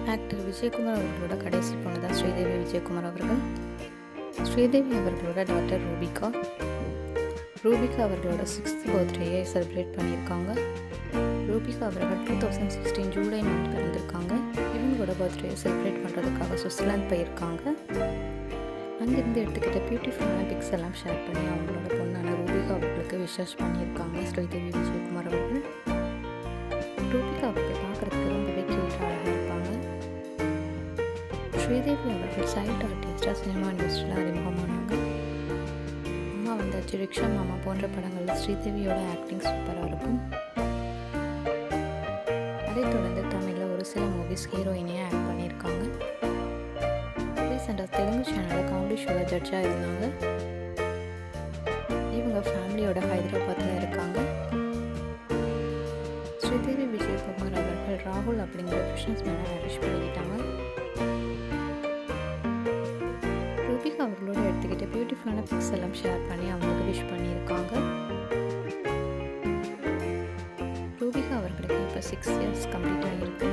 actor Vijayakumar அவர்களோட கடைசி பொண்ணு தான் ஸ்ரீதேவி விஜயகுமார் அவர்கள் ஸ்ரீதேவி அவர்களோட டாக்டர் ரூபிகா ரூபிகா அவர்களோட சிக்ஸ்த் பர்த்டேயை செலிப்ரேட் பண்ணியிருக்காங்க ரூபிகா அவர்கள் two thousand sixteen July month பிறந்திருக்காங்க இவங்களோட பர்த்டேயை செலிப்ரேட் பண்ணுறதுக்காக சுவிட்சர்லாந்து போயிருக்காங்க அங்கேருந்து எடுத்துக்கிட்ட பியூட்டிஃபுல்லான பிக்ஸ் எல்லாம் ஷேர் பண்ணி அவங்களோட பொண்ணான ரூபிகா அவர்களுக்கு விஷஸ் பண்ணியிருக்காங்க ஸ்ரீதேவி விஜயகுமார் அவர்கள் ரூபிகா அவர்கள் பார்க்குறதுக்கு ரொம்பவே க்யூட்டாக அழகாக இருப்பாங்க ஸ்ரீதேவி அவர்கள் சைட் ஆர்டிஸ்டாக சினிமா இண்டஸ்ட்ரியில் அறிமுகமானாங்க அம்மா வந்தாச்சு ரிக்ஷா மாமா போன்ற படங்களில் ஸ்ரீதேவியோட ஆக்டிங் சூப்பராக இருக்கும் அதைத் தொடர்ந்து தமிழில் ஒரு சில மூவிஸ் ஹீரோயினியாக ஆக்ட் பண்ணியிருக்காங்க ரீசெண்டாக தெலுங்கு சேனலில் காமெடி ஷோவில் ஜட்ஜாக இருந்தாங்க இவங்க ஃபேமிலியோட ஹைதராபாத்தில் இருக்காங்க ஸ்ரீதேவி விஜயகுமார் அவர்கள் ராகுல் அப்படிங்கிற பிஸ்னஸ் மேனை மேரேஜ் பண்ணிக்கிட்டாங்க ரூபிகா அவர்களோட எடுத்துக்கிட்ட பியூட்டிஃபுல்லான பிக்ஸ் எல்லாம் ஷேர் பண்ணி அவங்களுக்கு விஷ் பண்ணியிருக்காங்க ரூபிகா அவர்களுக்கு இப்போ சிக்ஸ் இயர்ஸ் கம்ப்ளீட் ஆகியிருக்கு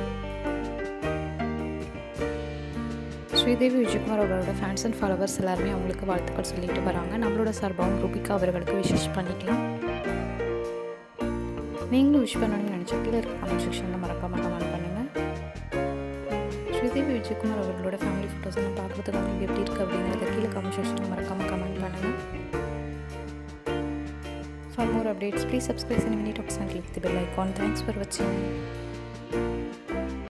ஸ்ரீதேவி விஜயகுமார் அவர்களோட ஃபேன்ஸ் அண்ட் ஃபாலோவர்ஸ் எல்லாருமே அவங்களுக்கு வாழ்த்துக்கள் சொல்லிட்டு வராங்க நம்மளோட சார்பாகவும் ரூபிகா அவர்களுக்கு விஷஸ் பண்ணிக்கலாம் நீங்களும் விஷ் பண்ணணும்னு நினச்சா கீழே இருக்க கமெண்ட் செக்ஷனில் மறக்காமல் கமெண்ட் பண்ணுங்கள் ஸ்ரீதேவி விஜயகுமார் அவர்களோட ஃபேமிலி ஃபோட்டோஸ் எல்லாம் பார்க்குறதுக்கு உங்களுக்கு எப்படி இருக்குது அப்படிங்கிறத கீழே கமெண்ட் செக்ஷனில் மறக்காமல் கமெண்ட் பண்ணுங்கள் for more updates please subscribe பண்ணி mini talks and click the bell icon thanks for வாட்சிங்